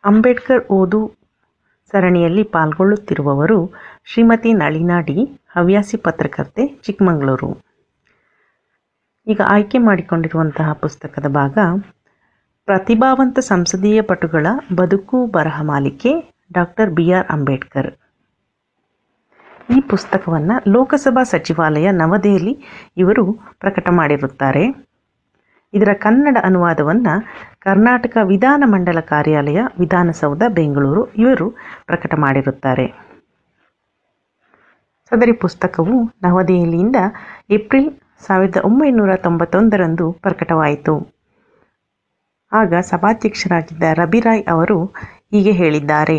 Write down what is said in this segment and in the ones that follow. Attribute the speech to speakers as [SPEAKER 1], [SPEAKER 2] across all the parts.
[SPEAKER 1] ಅಂಬೇಡ್ಕರ್ ಓದು ಸರಣಿಯಲ್ಲಿ ಪಾಲ್ಗೊಳ್ಳುತ್ತಿರುವವರು ಶ್ರೀಮತಿ ನಳಿನಾ ಡಿ ಹವ್ಯಾಸಿ ಪತ್ರಕರ್ತೆ ಚಿಕ್ಕಮಗಳೂರು ಈಗ ಆಯ್ಕೆ ಮಾಡಿಕೊಂಡಿರುವಂತಹ ಪುಸ್ತಕದ ಭಾಗ ಪ್ರತಿಭಾವಂತ ಸಂಸದೀಯ ಪಟುಗಳ ಬದುಕು ಬರಹ ಮಾಲಿಕೆ ಡಾಕ್ಟರ್ ಬಿ ಆರ್ ಅಂಬೇಡ್ಕರ್ ಈ ಪುಸ್ತಕವನ್ನು ಲೋಕಸಭಾ ಸಚಿವಾಲಯ ನವದೆಹಲಿ ಇವರು ಪ್ರಕಟ ಮಾಡಿರುತ್ತಾರೆ ಇದರ ಕನ್ನಡ ಅನುವಾದವನ್ನು ಕರ್ನಾಟಕ ವಿಧಾನಮಂಡಲ ಕಾರ್ಯಾಲಯ ವಿಧಾನಸೌಧ ಬೆಂಗಳೂರು ಇವರು ಪ್ರಕಟ ಮಾಡಿರುತ್ತಾರೆ ಸದರಿ ಪುಸ್ತಕವು ನವದೆಹಲಿಯಿಂದ ಏಪ್ರಿಲ್ ಸಾವಿರದ ಒಂಬೈನೂರ ತೊಂಬತ್ತೊಂದರಂದು ಪ್ರಕಟವಾಯಿತು ಆಗ ಸಭಾಧ್ಯಕ್ಷರಾಗಿದ್ದ ರಬಿರಾಯ್ ಅವರು ಹೀಗೆ ಹೇಳಿದ್ದಾರೆ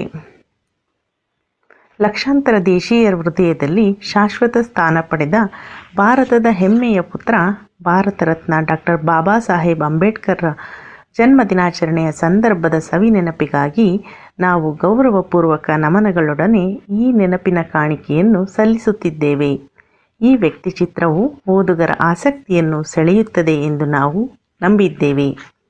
[SPEAKER 1] ಲಕ್ಷಾಂತರ ದೇಶೀಯರ ಹೃದಯದಲ್ಲಿ ಶಾಶ್ವತ ಸ್ಥಾನ ಪಡೆದ ಭಾರತದ ಹೆಮ್ಮೆಯ ಪುತ್ರ ಭಾರತ ರತ್ನ ಡಾಕ್ಟರ್ ಬಾಬಾ ಸಾಹೇಬ್ ಅಂಬೇಡ್ಕರ್ರ ಜನ್ಮ ದಿನಾಚರಣೆಯ ಸಂದರ್ಭದ ಸವಿ ನೆನಪಿಗಾಗಿ ನಾವು ಗೌರವಪೂರ್ವಕ ನಮನಗಳೊಡನೆ ಈ ನೆನಪಿನ ಕಾಣಿಕೆಯನ್ನು ಸಲ್ಲಿಸುತ್ತಿದ್ದೇವೆ ಈ ವ್ಯಕ್ತಿಚಿತ್ರವು ಓದುಗರ ಆಸಕ್ತಿಯನ್ನು ಸೆಳೆಯುತ್ತದೆ ಎಂದು ನಾವು ನಂಬಿದ್ದೇವೆ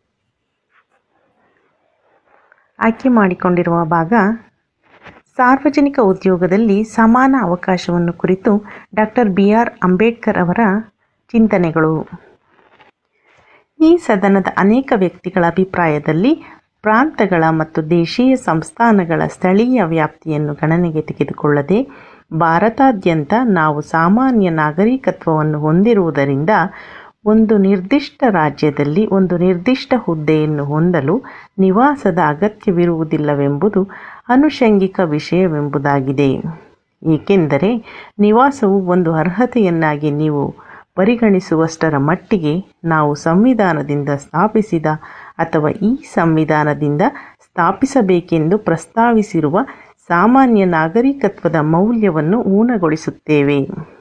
[SPEAKER 1] ಆಯ್ಕೆ ಮಾಡಿಕೊಂಡಿರುವ ಭಾಗ ಸಾರ್ವಜನಿಕ ಉದ್ಯೋಗದಲ್ಲಿ ಸಮಾನ ಅವಕಾಶವನ್ನು ಕುರಿತು ಡಾಕ್ಟರ್ ಬಿ ಆರ್ ಅಂಬೇಡ್ಕರ್ ಅವರ ಚಿಂತನೆಗಳು ಈ ಸದನದ ಅನೇಕ ವ್ಯಕ್ತಿಗಳ ಅಭಿಪ್ರಾಯದಲ್ಲಿ ಪ್ರಾಂತಗಳ ಮತ್ತು ದೇಶೀಯ ಸಂಸ್ಥಾನಗಳ ಸ್ಥಳೀಯ ವ್ಯಾಪ್ತಿಯನ್ನು ಗಣನೆಗೆ ತೆಗೆದುಕೊಳ್ಳದೆ ಭಾರತಾದ್ಯಂತ ನಾವು ಸಾಮಾನ್ಯ ನಾಗರಿಕತ್ವವನ್ನು ಹೊಂದಿರುವುದರಿಂದ ಒಂದು ನಿರ್ದಿಷ್ಟ ರಾಜ್ಯದಲ್ಲಿ ಒಂದು ನಿರ್ದಿಷ್ಟ ಹುದ್ದೆಯನ್ನು ಹೊಂದಲು ನಿವಾಸದ ಅಗತ್ಯವಿರುವುದಿಲ್ಲವೆಂಬುದು ಅನುಷಂಗಿಕ ವಿಷಯವೆಂಬುದಾಗಿದೆ ಏಕೆಂದರೆ ನಿವಾಸವು ಒಂದು ಅರ್ಹತೆಯನ್ನಾಗಿ ನೀವು ಪರಿಗಣಿಸುವಷ್ಟರ ಮಟ್ಟಿಗೆ ನಾವು ಸಂವಿಧಾನದಿಂದ ಸ್ಥಾಪಿಸಿದ ಅಥವಾ ಈ ಸಂವಿಧಾನದಿಂದ ಸ್ಥಾಪಿಸಬೇಕೆಂದು ಪ್ರಸ್ತಾವಿಸಿರುವ ಸಾಮಾನ್ಯ ನಾಗರಿಕತ್ವದ ಮೌಲ್ಯವನ್ನು ಊನಗೊಳಿಸುತ್ತೇವೆ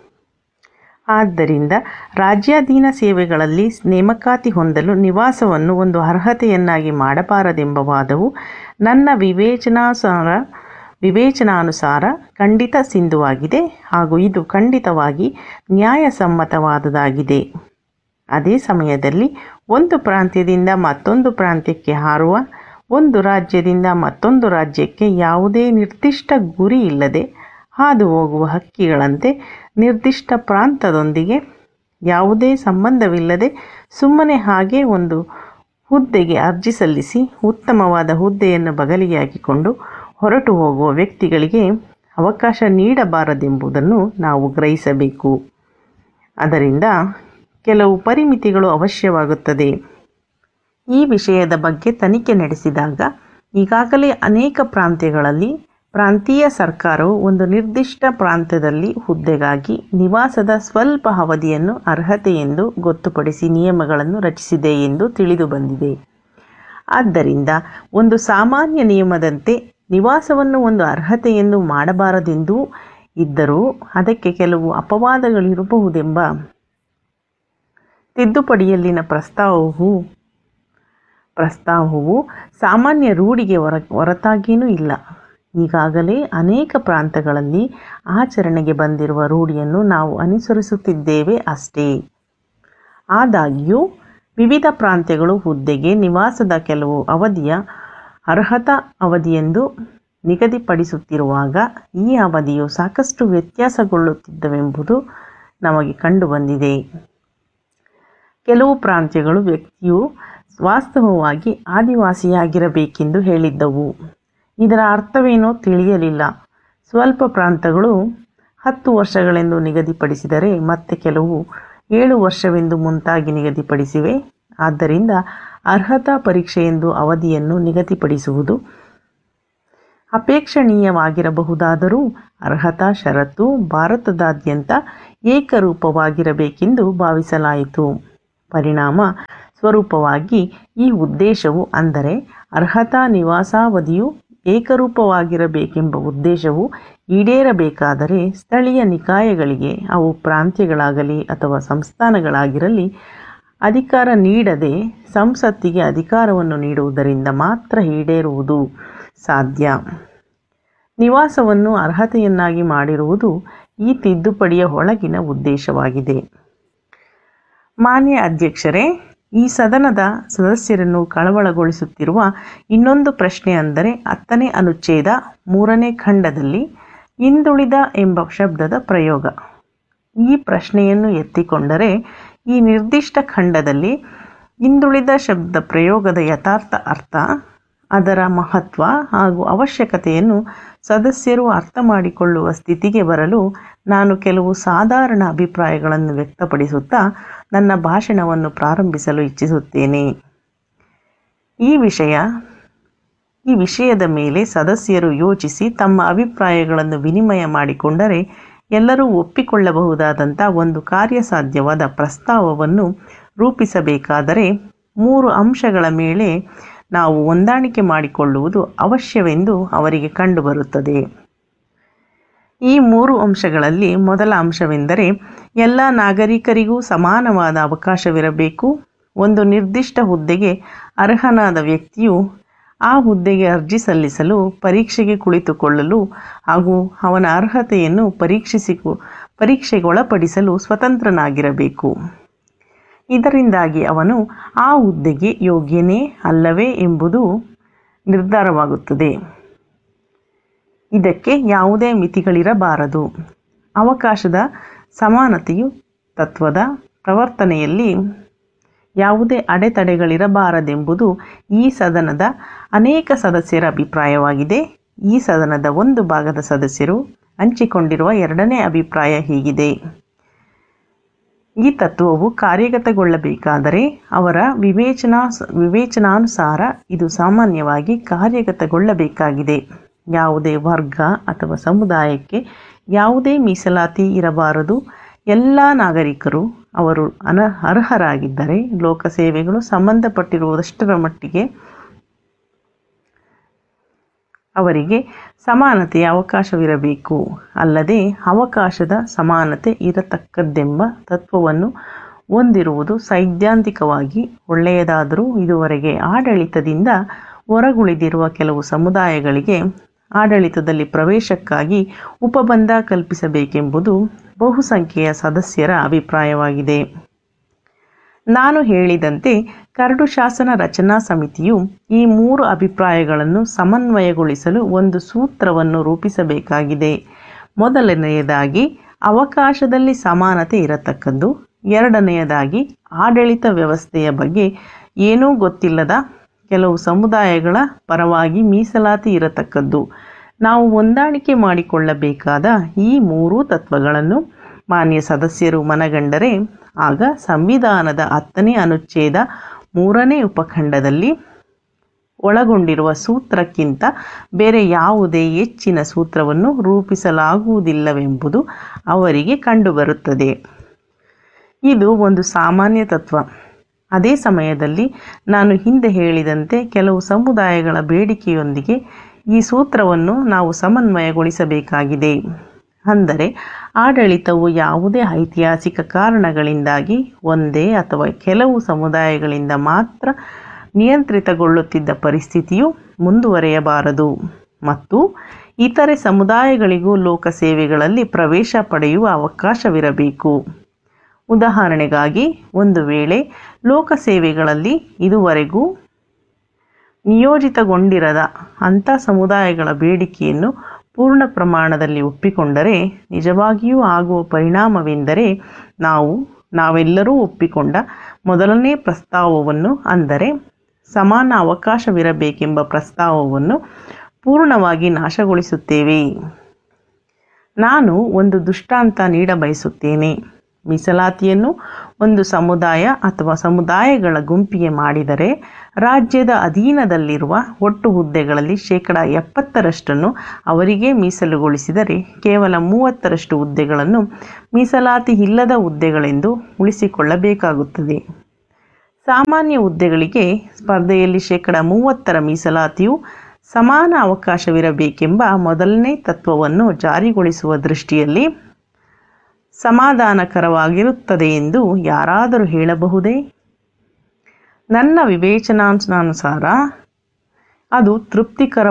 [SPEAKER 1] ಆದ್ದರಿಂದ ರಾಜ್ಯಾಧೀನ ಸೇವೆಗಳಲ್ಲಿ ನೇಮಕಾತಿ ಹೊಂದಲು ನಿವಾಸವನ್ನು ಒಂದು ಅರ್ಹತೆಯನ್ನಾಗಿ ಮಾಡಬಾರದೆಂಬ ವಾದವು ನನ್ನ ವಿವೇಚನಾಸಾರ ವಿವೇಚನಾನುಸಾರ ಖಂಡಿತ ಸಿಂಧುವಾಗಿದೆ ಹಾಗೂ ಇದು ಖಂಡಿತವಾಗಿ ನ್ಯಾಯಸಮ್ಮತವಾದುದಾಗಿದೆ ಅದೇ ಸಮಯದಲ್ಲಿ ಒಂದು ಪ್ರಾಂತ್ಯದಿಂದ ಮತ್ತೊಂದು ಪ್ರಾಂತ್ಯಕ್ಕೆ ಹಾರುವ ಒಂದು ರಾಜ್ಯದಿಂದ ಮತ್ತೊಂದು ರಾಜ್ಯಕ್ಕೆ ಯಾವುದೇ ನಿರ್ದಿಷ್ಟ ಗುರಿ ಇಲ್ಲದೆ ಹಾದು ಹೋಗುವ ಹಕ್ಕಿಗಳಂತೆ ನಿರ್ದಿಷ್ಟ ಪ್ರಾಂತದೊಂದಿಗೆ ಯಾವುದೇ ಸಂಬಂಧವಿಲ್ಲದೆ ಸುಮ್ಮನೆ ಹಾಗೆ ಒಂದು ಹುದ್ದೆಗೆ ಅರ್ಜಿ ಸಲ್ಲಿಸಿ ಉತ್ತಮವಾದ ಹುದ್ದೆಯನ್ನು ಬಗಲಿಗೆ ಹಾಕಿಕೊಂಡು ಹೊರಟು ಹೋಗುವ ವ್ಯಕ್ತಿಗಳಿಗೆ ಅವಕಾಶ ನೀಡಬಾರದೆಂಬುದನ್ನು ನಾವು ಗ್ರಹಿಸಬೇಕು ಅದರಿಂದ ಕೆಲವು ಪರಿಮಿತಿಗಳು ಅವಶ್ಯವಾಗುತ್ತದೆ ಈ ವಿಷಯದ ಬಗ್ಗೆ ತನಿಖೆ ನಡೆಸಿದಾಗ ಈಗಾಗಲೇ ಅನೇಕ ಪ್ರಾಂತ್ಯಗಳಲ್ಲಿ ಪ್ರಾಂತೀಯ ಸರ್ಕಾರವು ಒಂದು ನಿರ್ದಿಷ್ಟ ಪ್ರಾಂತ್ಯದಲ್ಲಿ ಹುದ್ದೆಗಾಗಿ ನಿವಾಸದ ಸ್ವಲ್ಪ ಅವಧಿಯನ್ನು ಅರ್ಹತೆ ಎಂದು ಗೊತ್ತುಪಡಿಸಿ ನಿಯಮಗಳನ್ನು ರಚಿಸಿದೆ ಎಂದು ತಿಳಿದು ಬಂದಿದೆ ಆದ್ದರಿಂದ ಒಂದು ಸಾಮಾನ್ಯ ನಿಯಮದಂತೆ ನಿವಾಸವನ್ನು ಒಂದು ಅರ್ಹತೆಯೆಂದು ಮಾಡಬಾರದೆಂದೂ ಇದ್ದರೂ ಅದಕ್ಕೆ ಕೆಲವು ಅಪವಾದಗಳಿರಬಹುದೆಂಬ ತಿದ್ದುಪಡಿಯಲ್ಲಿನ ಪ್ರಸ್ತಾವವು ಪ್ರಸ್ತಾವವು ಸಾಮಾನ್ಯ ರೂಢಿಗೆ ಹೊರ ಹೊರತಾಗಿಯೂ ಇಲ್ಲ ಈಗಾಗಲೇ ಅನೇಕ ಪ್ರಾಂತಗಳಲ್ಲಿ ಆಚರಣೆಗೆ ಬಂದಿರುವ ರೂಢಿಯನ್ನು ನಾವು ಅನುಸರಿಸುತ್ತಿದ್ದೇವೆ ಅಷ್ಟೇ ಆದಾಗ್ಯೂ ವಿವಿಧ ಪ್ರಾಂತ್ಯಗಳು ಹುದ್ದೆಗೆ ನಿವಾಸದ ಕೆಲವು ಅವಧಿಯ ಅರ್ಹತಾ ಅವಧಿಯೆಂದು ನಿಗದಿಪಡಿಸುತ್ತಿರುವಾಗ ಈ ಅವಧಿಯು ಸಾಕಷ್ಟು ವ್ಯತ್ಯಾಸಗೊಳ್ಳುತ್ತಿದ್ದವೆಂಬುದು ನಮಗೆ ಕಂಡುಬಂದಿದೆ ಕೆಲವು ಪ್ರಾಂತ್ಯಗಳು ವ್ಯಕ್ತಿಯು ವಾಸ್ತವವಾಗಿ ಆದಿವಾಸಿಯಾಗಿರಬೇಕೆಂದು ಹೇಳಿದ್ದವು ಇದರ ಅರ್ಥವೇನೋ ತಿಳಿಯಲಿಲ್ಲ ಸ್ವಲ್ಪ ಪ್ರಾಂತಗಳು ಹತ್ತು ವರ್ಷಗಳೆಂದು ನಿಗದಿಪಡಿಸಿದರೆ ಮತ್ತೆ ಕೆಲವು ಏಳು ವರ್ಷವೆಂದು ಮುಂತಾಗಿ ನಿಗದಿಪಡಿಸಿವೆ ಆದ್ದರಿಂದ ಅರ್ಹತಾ ಪರೀಕ್ಷೆಯೆಂದು ಅವಧಿಯನ್ನು ನಿಗದಿಪಡಿಸುವುದು ಅಪೇಕ್ಷಣೀಯವಾಗಿರಬಹುದಾದರೂ ಅರ್ಹತಾ ಷರತ್ತು ಭಾರತದಾದ್ಯಂತ ಏಕರೂಪವಾಗಿರಬೇಕೆಂದು ಭಾವಿಸಲಾಯಿತು ಪರಿಣಾಮ ಸ್ವರೂಪವಾಗಿ ಈ ಉದ್ದೇಶವು ಅಂದರೆ ಅರ್ಹತಾ ನಿವಾಸಾವಧಿಯು ಏಕರೂಪವಾಗಿರಬೇಕೆಂಬ ಉದ್ದೇಶವು ಈಡೇರಬೇಕಾದರೆ ಸ್ಥಳೀಯ ನಿಕಾಯಗಳಿಗೆ ಅವು ಪ್ರಾಂತ್ಯಗಳಾಗಲಿ ಅಥವಾ ಸಂಸ್ಥಾನಗಳಾಗಿರಲಿ ಅಧಿಕಾರ ನೀಡದೆ ಸಂಸತ್ತಿಗೆ ಅಧಿಕಾರವನ್ನು ನೀಡುವುದರಿಂದ ಮಾತ್ರ ಈಡೇರುವುದು ಸಾಧ್ಯ ನಿವಾಸವನ್ನು ಅರ್ಹತೆಯನ್ನಾಗಿ ಮಾಡಿರುವುದು ಈ ತಿದ್ದುಪಡಿಯ ಒಳಗಿನ ಉದ್ದೇಶವಾಗಿದೆ ಮಾನ್ಯ ಅಧ್ಯಕ್ಷರೇ ಈ ಸದನದ ಸದಸ್ಯರನ್ನು ಕಳವಳಗೊಳಿಸುತ್ತಿರುವ ಇನ್ನೊಂದು ಪ್ರಶ್ನೆ ಅಂದರೆ ಹತ್ತನೇ ಅನುಚ್ಛೇದ ಮೂರನೇ ಖಂಡದಲ್ಲಿ ಹಿಂದುಳಿದ ಎಂಬ ಶಬ್ದದ ಪ್ರಯೋಗ ಈ ಪ್ರಶ್ನೆಯನ್ನು ಎತ್ತಿಕೊಂಡರೆ ಈ ನಿರ್ದಿಷ್ಟ ಖಂಡದಲ್ಲಿ ಹಿಂದುಳಿದ ಶಬ್ದ ಪ್ರಯೋಗದ ಯಥಾರ್ಥ ಅರ್ಥ ಅದರ ಮಹತ್ವ ಹಾಗೂ ಅವಶ್ಯಕತೆಯನ್ನು ಸದಸ್ಯರು ಅರ್ಥ ಮಾಡಿಕೊಳ್ಳುವ ಸ್ಥಿತಿಗೆ ಬರಲು ನಾನು ಕೆಲವು ಸಾಧಾರಣ ಅಭಿಪ್ರಾಯಗಳನ್ನು ವ್ಯಕ್ತಪಡಿಸುತ್ತಾ ನನ್ನ ಭಾಷಣವನ್ನು ಪ್ರಾರಂಭಿಸಲು ಇಚ್ಛಿಸುತ್ತೇನೆ ಈ ವಿಷಯ ಈ ವಿಷಯದ ಮೇಲೆ ಸದಸ್ಯರು ಯೋಚಿಸಿ ತಮ್ಮ ಅಭಿಪ್ರಾಯಗಳನ್ನು ವಿನಿಮಯ ಮಾಡಿಕೊಂಡರೆ ಎಲ್ಲರೂ ಒಪ್ಪಿಕೊಳ್ಳಬಹುದಾದಂಥ ಒಂದು ಕಾರ್ಯಸಾಧ್ಯವಾದ ಪ್ರಸ್ತಾವವನ್ನು ರೂಪಿಸಬೇಕಾದರೆ ಮೂರು ಅಂಶಗಳ ಮೇಲೆ ನಾವು ಹೊಂದಾಣಿಕೆ ಮಾಡಿಕೊಳ್ಳುವುದು ಅವಶ್ಯವೆಂದು ಅವರಿಗೆ ಕಂಡುಬರುತ್ತದೆ ಈ ಮೂರು ಅಂಶಗಳಲ್ಲಿ ಮೊದಲ ಅಂಶವೆಂದರೆ ಎಲ್ಲ ನಾಗರಿಕರಿಗೂ ಸಮಾನವಾದ ಅವಕಾಶವಿರಬೇಕು ಒಂದು ನಿರ್ದಿಷ್ಟ ಹುದ್ದೆಗೆ ಅರ್ಹನಾದ ವ್ಯಕ್ತಿಯು ಆ ಹುದ್ದೆಗೆ ಅರ್ಜಿ ಸಲ್ಲಿಸಲು ಪರೀಕ್ಷೆಗೆ ಕುಳಿತುಕೊಳ್ಳಲು ಹಾಗೂ ಅವನ ಅರ್ಹತೆಯನ್ನು ಪರೀಕ್ಷಿಸಿ ಪರೀಕ್ಷೆಗೊಳಪಡಿಸಲು ಸ್ವತಂತ್ರನಾಗಿರಬೇಕು ಇದರಿಂದಾಗಿ ಅವನು ಆ ಹುದ್ದೆಗೆ ಯೋಗ್ಯನೇ ಅಲ್ಲವೇ ಎಂಬುದು ನಿರ್ಧಾರವಾಗುತ್ತದೆ ಇದಕ್ಕೆ ಯಾವುದೇ ಮಿತಿಗಳಿರಬಾರದು ಅವಕಾಶದ ಸಮಾನತೆಯು ತತ್ವದ ಪ್ರವರ್ತನೆಯಲ್ಲಿ ಯಾವುದೇ ಅಡೆತಡೆಗಳಿರಬಾರದೆಂಬುದು ಈ ಸದನದ ಅನೇಕ ಸದಸ್ಯರ ಅಭಿಪ್ರಾಯವಾಗಿದೆ ಈ ಸದನದ ಒಂದು ಭಾಗದ ಸದಸ್ಯರು ಹಂಚಿಕೊಂಡಿರುವ ಎರಡನೇ ಅಭಿಪ್ರಾಯ ಹೀಗಿದೆ ಈ ತತ್ವವು ಕಾರ್ಯಗತಗೊಳ್ಳಬೇಕಾದರೆ ಅವರ ವಿವೇಚನಾ ವಿವೇಚನಾನುಸಾರ ಇದು ಸಾಮಾನ್ಯವಾಗಿ ಕಾರ್ಯಗತಗೊಳ್ಳಬೇಕಾಗಿದೆ ಯಾವುದೇ ವರ್ಗ ಅಥವಾ ಸಮುದಾಯಕ್ಕೆ ಯಾವುದೇ ಮೀಸಲಾತಿ ಇರಬಾರದು ಎಲ್ಲ ನಾಗರಿಕರು ಅವರು ಅನ ಅರ್ಹರಾಗಿದ್ದರೆ ಲೋಕಸೇವೆಗಳು ಸಂಬಂಧಪಟ್ಟಿರುವುದಷ್ಟರ ಮಟ್ಟಿಗೆ ಅವರಿಗೆ ಸಮಾನತೆಯ ಅವಕಾಶವಿರಬೇಕು ಅಲ್ಲದೆ ಅವಕಾಶದ ಸಮಾನತೆ ಇರತಕ್ಕದ್ದೆಂಬ ತತ್ವವನ್ನು ಹೊಂದಿರುವುದು ಸೈದ್ಧಾಂತಿಕವಾಗಿ ಒಳ್ಳೆಯದಾದರೂ ಇದುವರೆಗೆ ಆಡಳಿತದಿಂದ ಹೊರಗುಳಿದಿರುವ ಕೆಲವು ಸಮುದಾಯಗಳಿಗೆ ಆಡಳಿತದಲ್ಲಿ ಪ್ರವೇಶಕ್ಕಾಗಿ ಉಪಬಂಧ ಕಲ್ಪಿಸಬೇಕೆಂಬುದು ಬಹುಸಂಖ್ಯೆಯ ಸದಸ್ಯರ ಅಭಿಪ್ರಾಯವಾಗಿದೆ ನಾನು ಹೇಳಿದಂತೆ ಕರಡು ಶಾಸನ ರಚನಾ ಸಮಿತಿಯು ಈ ಮೂರು ಅಭಿಪ್ರಾಯಗಳನ್ನು ಸಮನ್ವಯಗೊಳಿಸಲು ಒಂದು ಸೂತ್ರವನ್ನು ರೂಪಿಸಬೇಕಾಗಿದೆ ಮೊದಲನೆಯದಾಗಿ ಅವಕಾಶದಲ್ಲಿ ಸಮಾನತೆ ಇರತಕ್ಕದ್ದು ಎರಡನೆಯದಾಗಿ ಆಡಳಿತ ವ್ಯವಸ್ಥೆಯ ಬಗ್ಗೆ ಏನೂ ಗೊತ್ತಿಲ್ಲದ ಕೆಲವು ಸಮುದಾಯಗಳ ಪರವಾಗಿ ಮೀಸಲಾತಿ ಇರತಕ್ಕದ್ದು ನಾವು ಹೊಂದಾಣಿಕೆ ಮಾಡಿಕೊಳ್ಳಬೇಕಾದ ಈ ಮೂರೂ ತತ್ವಗಳನ್ನು ಮಾನ್ಯ ಸದಸ್ಯರು ಮನಗಂಡರೆ ಆಗ ಸಂವಿಧಾನದ ಹತ್ತನೇ ಅನುಚ್ಛೇದ ಮೂರನೇ ಉಪಖಂಡದಲ್ಲಿ ಒಳಗೊಂಡಿರುವ ಸೂತ್ರಕ್ಕಿಂತ ಬೇರೆ ಯಾವುದೇ ಹೆಚ್ಚಿನ ಸೂತ್ರವನ್ನು ರೂಪಿಸಲಾಗುವುದಿಲ್ಲವೆಂಬುದು ಅವರಿಗೆ ಕಂಡುಬರುತ್ತದೆ ಇದು ಒಂದು ಸಾಮಾನ್ಯ ತತ್ವ ಅದೇ ಸಮಯದಲ್ಲಿ ನಾನು ಹಿಂದೆ ಹೇಳಿದಂತೆ ಕೆಲವು ಸಮುದಾಯಗಳ ಬೇಡಿಕೆಯೊಂದಿಗೆ ಈ ಸೂತ್ರವನ್ನು ನಾವು ಸಮನ್ವಯಗೊಳಿಸಬೇಕಾಗಿದೆ ಅಂದರೆ ಆಡಳಿತವು ಯಾವುದೇ ಐತಿಹಾಸಿಕ ಕಾರಣಗಳಿಂದಾಗಿ ಒಂದೇ ಅಥವಾ ಕೆಲವು ಸಮುದಾಯಗಳಿಂದ ಮಾತ್ರ ನಿಯಂತ್ರಿತಗೊಳ್ಳುತ್ತಿದ್ದ ಪರಿಸ್ಥಿತಿಯು ಮುಂದುವರೆಯಬಾರದು ಮತ್ತು ಇತರೆ ಸಮುದಾಯಗಳಿಗೂ ಲೋಕಸೇವೆಗಳಲ್ಲಿ ಪ್ರವೇಶ ಪಡೆಯುವ ಅವಕಾಶವಿರಬೇಕು ಉದಾಹರಣೆಗಾಗಿ ಒಂದು ವೇಳೆ ಲೋಕಸೇವೆಗಳಲ್ಲಿ ಇದುವರೆಗೂ ನಿಯೋಜಿತಗೊಂಡಿರದ ಅಂಥ ಸಮುದಾಯಗಳ ಬೇಡಿಕೆಯನ್ನು ಪೂರ್ಣ ಪ್ರಮಾಣದಲ್ಲಿ ಒಪ್ಪಿಕೊಂಡರೆ ನಿಜವಾಗಿಯೂ ಆಗುವ ಪರಿಣಾಮವೆಂದರೆ ನಾವು ನಾವೆಲ್ಲರೂ ಒಪ್ಪಿಕೊಂಡ ಮೊದಲನೇ ಪ್ರಸ್ತಾವವನ್ನು ಅಂದರೆ ಸಮಾನ ಅವಕಾಶವಿರಬೇಕೆಂಬ ಪ್ರಸ್ತಾವವನ್ನು ಪೂರ್ಣವಾಗಿ ನಾಶಗೊಳಿಸುತ್ತೇವೆ ನಾನು ಒಂದು ದೃಷ್ಟಾಂತ ನೀಡಬಯಸುತ್ತೇನೆ ಮೀಸಲಾತಿಯನ್ನು ಒಂದು ಸಮುದಾಯ ಅಥವಾ ಸಮುದಾಯಗಳ ಗುಂಪಿಗೆ ಮಾಡಿದರೆ ರಾಜ್ಯದ ಅಧೀನದಲ್ಲಿರುವ ಒಟ್ಟು ಹುದ್ದೆಗಳಲ್ಲಿ ಶೇಕಡ ಎಪ್ಪತ್ತರಷ್ಟನ್ನು ಅವರಿಗೆ ಮೀಸಲುಗೊಳಿಸಿದರೆ ಕೇವಲ ಮೂವತ್ತರಷ್ಟು ಹುದ್ದೆಗಳನ್ನು ಮೀಸಲಾತಿ ಇಲ್ಲದ ಹುದ್ದೆಗಳೆಂದು ಉಳಿಸಿಕೊಳ್ಳಬೇಕಾಗುತ್ತದೆ ಸಾಮಾನ್ಯ ಹುದ್ದೆಗಳಿಗೆ ಸ್ಪರ್ಧೆಯಲ್ಲಿ ಶೇಕಡ ಮೂವತ್ತರ ಮೀಸಲಾತಿಯು ಸಮಾನ ಅವಕಾಶವಿರಬೇಕೆಂಬ ಮೊದಲನೇ ತತ್ವವನ್ನು ಜಾರಿಗೊಳಿಸುವ ದೃಷ್ಟಿಯಲ್ಲಿ ಸಮಾಧಾನಕರವಾಗಿರುತ್ತದೆ ಎಂದು ಯಾರಾದರೂ ಹೇಳಬಹುದೇ ನನ್ನ ವಿವೇಚನಾನುಸಾರ ಅದು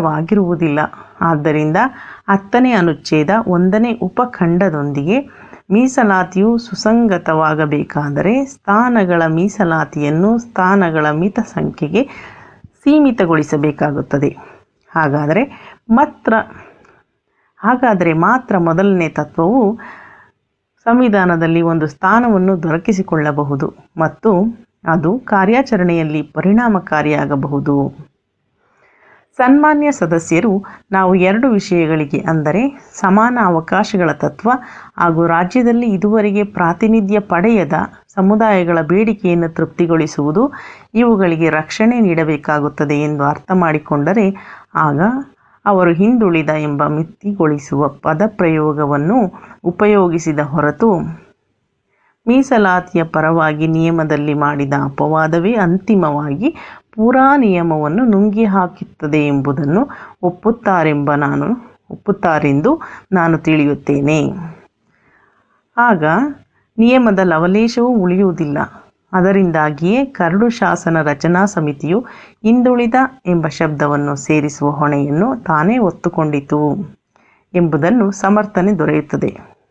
[SPEAKER 1] ತೃಪ್ತಿಕರವಾಗಿರುವುದಿಲ್ಲ ಆದ್ದರಿಂದ ಹತ್ತನೇ ಅನುಚ್ಛೇದ ಒಂದನೇ ಉಪಖಂಡದೊಂದಿಗೆ ಮೀಸಲಾತಿಯು ಸುಸಂಗತವಾಗಬೇಕಾದರೆ ಸ್ಥಾನಗಳ ಮೀಸಲಾತಿಯನ್ನು ಸ್ಥಾನಗಳ ಮಿತ ಸಂಖ್ಯೆಗೆ ಸೀಮಿತಗೊಳಿಸಬೇಕಾಗುತ್ತದೆ ಹಾಗಾದರೆ ಮಾತ್ರ ಹಾಗಾದರೆ ಮಾತ್ರ ಮೊದಲನೇ ತತ್ವವು ಸಂವಿಧಾನದಲ್ಲಿ ಒಂದು ಸ್ಥಾನವನ್ನು ದೊರಕಿಸಿಕೊಳ್ಳಬಹುದು ಮತ್ತು ಅದು ಕಾರ್ಯಾಚರಣೆಯಲ್ಲಿ ಪರಿಣಾಮಕಾರಿಯಾಗಬಹುದು ಸನ್ಮಾನ್ಯ ಸದಸ್ಯರು ನಾವು ಎರಡು ವಿಷಯಗಳಿಗೆ ಅಂದರೆ ಸಮಾನ ಅವಕಾಶಗಳ ತತ್ವ ಹಾಗೂ ರಾಜ್ಯದಲ್ಲಿ ಇದುವರೆಗೆ ಪ್ರಾತಿನಿಧ್ಯ ಪಡೆಯದ ಸಮುದಾಯಗಳ ಬೇಡಿಕೆಯನ್ನು ತೃಪ್ತಿಗೊಳಿಸುವುದು ಇವುಗಳಿಗೆ ರಕ್ಷಣೆ ನೀಡಬೇಕಾಗುತ್ತದೆ ಎಂದು ಅರ್ಥ ಮಾಡಿಕೊಂಡರೆ ಆಗ ಅವರು ಹಿಂದುಳಿದ ಎಂಬ ಮಿತಿಗೊಳಿಸುವ ಪದಪ್ರಯೋಗವನ್ನು ಉಪಯೋಗಿಸಿದ ಹೊರತು ಮೀಸಲಾತಿಯ ಪರವಾಗಿ ನಿಯಮದಲ್ಲಿ ಮಾಡಿದ ಅಪವಾದವೇ ಅಂತಿಮವಾಗಿ ಪೂರಾ ನಿಯಮವನ್ನು ನುಂಗಿ ಹಾಕುತ್ತದೆ ಎಂಬುದನ್ನು ಒಪ್ಪುತ್ತಾರೆಂಬ ನಾನು ಒಪ್ಪುತ್ತಾರೆಂದು ನಾನು ತಿಳಿಯುತ್ತೇನೆ ಆಗ ನಿಯಮದ ಲವಲೇಶವೂ ಉಳಿಯುವುದಿಲ್ಲ ಅದರಿಂದಾಗಿಯೇ ಕರಡು ಶಾಸನ ರಚನಾ ಸಮಿತಿಯು ಹಿಂದುಳಿದ ಎಂಬ ಶಬ್ದವನ್ನು ಸೇರಿಸುವ ಹೊಣೆಯನ್ನು ತಾನೇ ಹೊತ್ತುಕೊಂಡಿತು ಎಂಬುದನ್ನು ಸಮರ್ಥನೆ ದೊರೆಯುತ್ತದೆ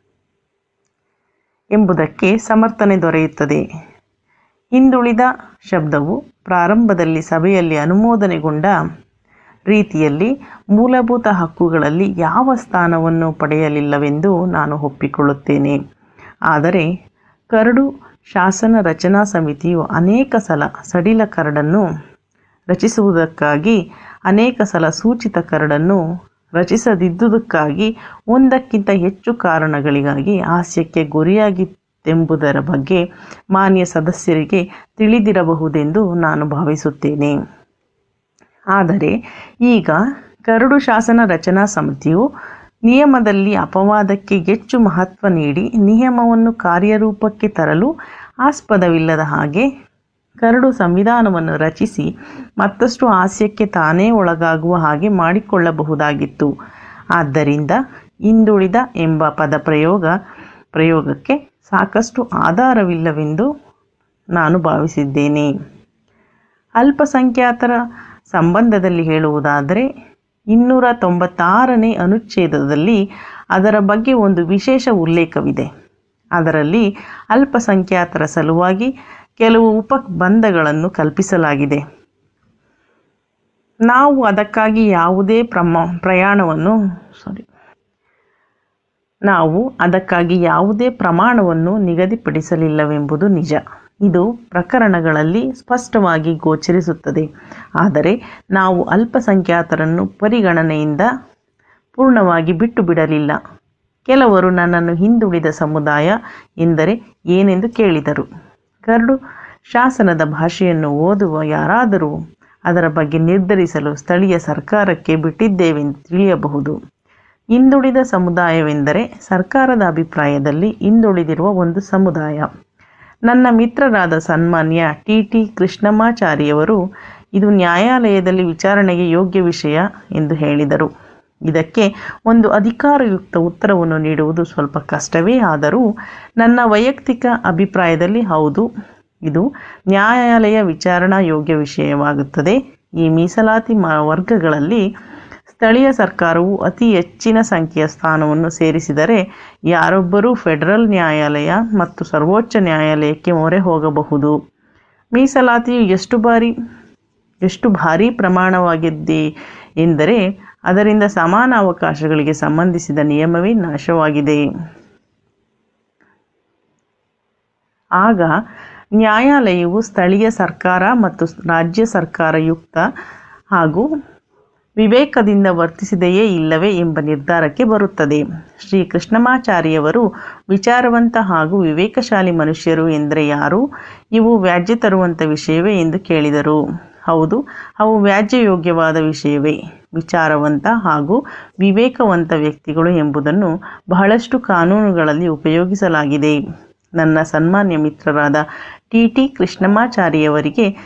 [SPEAKER 1] ಎಂಬುದಕ್ಕೆ ಸಮರ್ಥನೆ ದೊರೆಯುತ್ತದೆ ಹಿಂದುಳಿದ ಶಬ್ದವು ಪ್ರಾರಂಭದಲ್ಲಿ ಸಭೆಯಲ್ಲಿ ಅನುಮೋದನೆಗೊಂಡ ರೀತಿಯಲ್ಲಿ ಮೂಲಭೂತ ಹಕ್ಕುಗಳಲ್ಲಿ ಯಾವ ಸ್ಥಾನವನ್ನು ಪಡೆಯಲಿಲ್ಲವೆಂದು ನಾನು ಒಪ್ಪಿಕೊಳ್ಳುತ್ತೇನೆ ಆದರೆ ಕರಡು ಶಾಸನ ರಚನಾ ಸಮಿತಿಯು ಅನೇಕ ಸಲ ಸಡಿಲ ಕರಡನ್ನು ರಚಿಸುವುದಕ್ಕಾಗಿ ಅನೇಕ ಸಲ ಸೂಚಿತ ಕರಡನ್ನು ರಚಿಸದಿದ್ದುದಕ್ಕಾಗಿ ಒಂದಕ್ಕಿಂತ ಹೆಚ್ಚು ಕಾರಣಗಳಿಗಾಗಿ ಹಾಸ್ಯಕ್ಕೆ ಗುರಿಯಾಗಿತ್ತೆಂಬುದರ ಬಗ್ಗೆ ಮಾನ್ಯ ಸದಸ್ಯರಿಗೆ ತಿಳಿದಿರಬಹುದೆಂದು ನಾನು ಭಾವಿಸುತ್ತೇನೆ ಆದರೆ ಈಗ ಕರಡು ಶಾಸನ ರಚನಾ ಸಮಿತಿಯು ನಿಯಮದಲ್ಲಿ ಅಪವಾದಕ್ಕೆ ಹೆಚ್ಚು ಮಹತ್ವ ನೀಡಿ ನಿಯಮವನ್ನು ಕಾರ್ಯರೂಪಕ್ಕೆ ತರಲು ಆಸ್ಪದವಿಲ್ಲದ ಹಾಗೆ ಕರಡು ಸಂವಿಧಾನವನ್ನು ರಚಿಸಿ ಮತ್ತಷ್ಟು ಹಾಸ್ಯಕ್ಕೆ ತಾನೇ ಒಳಗಾಗುವ ಹಾಗೆ ಮಾಡಿಕೊಳ್ಳಬಹುದಾಗಿತ್ತು ಆದ್ದರಿಂದ ಹಿಂದುಳಿದ ಎಂಬ ಪದ ಪ್ರಯೋಗ ಪ್ರಯೋಗಕ್ಕೆ ಸಾಕಷ್ಟು ಆಧಾರವಿಲ್ಲವೆಂದು ನಾನು ಭಾವಿಸಿದ್ದೇನೆ ಅಲ್ಪಸಂಖ್ಯಾತರ ಸಂಬಂಧದಲ್ಲಿ ಹೇಳುವುದಾದರೆ ಇನ್ನೂರ ತೊಂಬತ್ತಾರನೇ ಅನುಚ್ಛೇದದಲ್ಲಿ ಅದರ ಬಗ್ಗೆ ಒಂದು ವಿಶೇಷ ಉಲ್ಲೇಖವಿದೆ ಅದರಲ್ಲಿ ಅಲ್ಪಸಂಖ್ಯಾತರ ಸಲುವಾಗಿ ಕೆಲವು ಉಪಬಂಧಗಳನ್ನು ಕಲ್ಪಿಸಲಾಗಿದೆ ನಾವು ಅದಕ್ಕಾಗಿ ಯಾವುದೇ ಪ್ರಮ ಪ್ರಯಾಣವನ್ನು ಸಾರಿ ನಾವು ಅದಕ್ಕಾಗಿ ಯಾವುದೇ ಪ್ರಮಾಣವನ್ನು ನಿಗದಿಪಡಿಸಲಿಲ್ಲವೆಂಬುದು ನಿಜ ಇದು ಪ್ರಕರಣಗಳಲ್ಲಿ ಸ್ಪಷ್ಟವಾಗಿ ಗೋಚರಿಸುತ್ತದೆ ಆದರೆ ನಾವು ಅಲ್ಪಸಂಖ್ಯಾತರನ್ನು ಪರಿಗಣನೆಯಿಂದ ಪೂರ್ಣವಾಗಿ ಬಿಟ್ಟು ಬಿಡಲಿಲ್ಲ ಕೆಲವರು ನನ್ನನ್ನು ಹಿಂದುಳಿದ ಸಮುದಾಯ ಎಂದರೆ ಏನೆಂದು ಕೇಳಿದರು ಕರಡು ಶಾಸನದ ಭಾಷೆಯನ್ನು ಓದುವ ಯಾರಾದರೂ ಅದರ ಬಗ್ಗೆ ನಿರ್ಧರಿಸಲು ಸ್ಥಳೀಯ ಸರ್ಕಾರಕ್ಕೆ ಬಿಟ್ಟಿದ್ದೇವೆಂದು ತಿಳಿಯಬಹುದು ಹಿಂದುಳಿದ ಸಮುದಾಯವೆಂದರೆ ಸರ್ಕಾರದ ಅಭಿಪ್ರಾಯದಲ್ಲಿ ಹಿಂದುಳಿದಿರುವ ಒಂದು ಸಮುದಾಯ ನನ್ನ ಮಿತ್ರರಾದ ಸನ್ಮಾನ್ಯ ಟಿ ಟಿ ಕೃಷ್ಣಮಾಚಾರಿಯವರು ಇದು ನ್ಯಾಯಾಲಯದಲ್ಲಿ ವಿಚಾರಣೆಗೆ ಯೋಗ್ಯ ವಿಷಯ ಎಂದು ಹೇಳಿದರು ಇದಕ್ಕೆ ಒಂದು ಅಧಿಕಾರಯುಕ್ತ ಉತ್ತರವನ್ನು ನೀಡುವುದು ಸ್ವಲ್ಪ ಕಷ್ಟವೇ ಆದರೂ ನನ್ನ ವೈಯಕ್ತಿಕ ಅಭಿಪ್ರಾಯದಲ್ಲಿ ಹೌದು ಇದು ನ್ಯಾಯಾಲಯ ವಿಚಾರಣಾ ಯೋಗ್ಯ ವಿಷಯವಾಗುತ್ತದೆ ಈ ಮೀಸಲಾತಿ ಮ ವರ್ಗಗಳಲ್ಲಿ ಸ್ಥಳೀಯ ಸರ್ಕಾರವು ಅತಿ ಹೆಚ್ಚಿನ ಸಂಖ್ಯೆಯ ಸ್ಥಾನವನ್ನು ಸೇರಿಸಿದರೆ ಯಾರೊಬ್ಬರೂ ಫೆಡರಲ್ ನ್ಯಾಯಾಲಯ ಮತ್ತು ಸರ್ವೋಚ್ಚ ನ್ಯಾಯಾಲಯಕ್ಕೆ ಮೊರೆ ಹೋಗಬಹುದು ಮೀಸಲಾತಿಯು ಎಷ್ಟು ಬಾರಿ ಎಷ್ಟು ಭಾರೀ ಪ್ರಮಾಣವಾಗಿದ್ದೆ ಎಂದರೆ ಅದರಿಂದ ಸಮಾನ ಅವಕಾಶಗಳಿಗೆ ಸಂಬಂಧಿಸಿದ ನಿಯಮವೇ ನಾಶವಾಗಿದೆ ಆಗ ನ್ಯಾಯಾಲಯವು ಸ್ಥಳೀಯ ಸರ್ಕಾರ ಮತ್ತು ರಾಜ್ಯ ಸರ್ಕಾರ ಯುಕ್ತ ಹಾಗೂ ವಿವೇಕದಿಂದ ವರ್ತಿಸಿದೆಯೇ ಇಲ್ಲವೇ ಎಂಬ ನಿರ್ಧಾರಕ್ಕೆ ಬರುತ್ತದೆ ಶ್ರೀ ಕೃಷ್ಣಮಾಚಾರ್ಯವರು ವಿಚಾರವಂತ ಹಾಗೂ ವಿವೇಕಶಾಲಿ ಮನುಷ್ಯರು ಎಂದರೆ ಯಾರು ಇವು ವ್ಯಾಜ್ಯ ತರುವಂಥ ವಿಷಯವೇ ಎಂದು ಕೇಳಿದರು ಹೌದು ಅವು ವ್ಯಾಜ್ಯಯೋಗ್ಯವಾದ ವಿಷಯವೇ ವಿಚಾರವಂತ ಹಾಗೂ ವಿವೇಕವಂತ ವ್ಯಕ್ತಿಗಳು ಎಂಬುದನ್ನು ಬಹಳಷ್ಟು ಕಾನೂನುಗಳಲ್ಲಿ ಉಪಯೋಗಿಸಲಾಗಿದೆ ನನ್ನ ಸನ್ಮಾನ್ಯ ಮಿತ್ರರಾದ ಟಿ ಟಿ ಕೃಷ್ಣಮಾಚಾರ್ಯವರಿಗೆ